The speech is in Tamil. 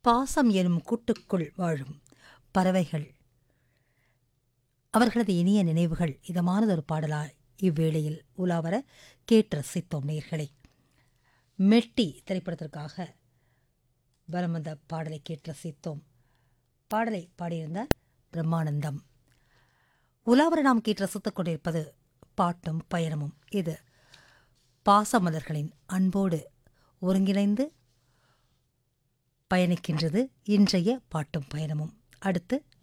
பாசம் எனும் கூட்டுக்குள் வாழும் பறவைகள் அவர்களது இனிய நினைவுகள் இதமானதொரு பாடலாய் இவ்வேளையில் உலாவர கேட்டு ரசித்தோம் நேர்களே மெட்டி திரைப்படத்திற்காக வலம் வந்த பாடலை கேட்டு ரசித்தோம் பாடலை பாடியிருந்த பிரம்மானந்தம் உலாவர நாம் கேட்டு ரசித்துக் கொண்டிருப்பது பாட்டும் பயணமும் இது பாசமலர்களின் அன்போடு ஒருங்கிணைந்து பயணிக்கின்றது இன்றைய பாட்டும் பயணமும் அடுத்து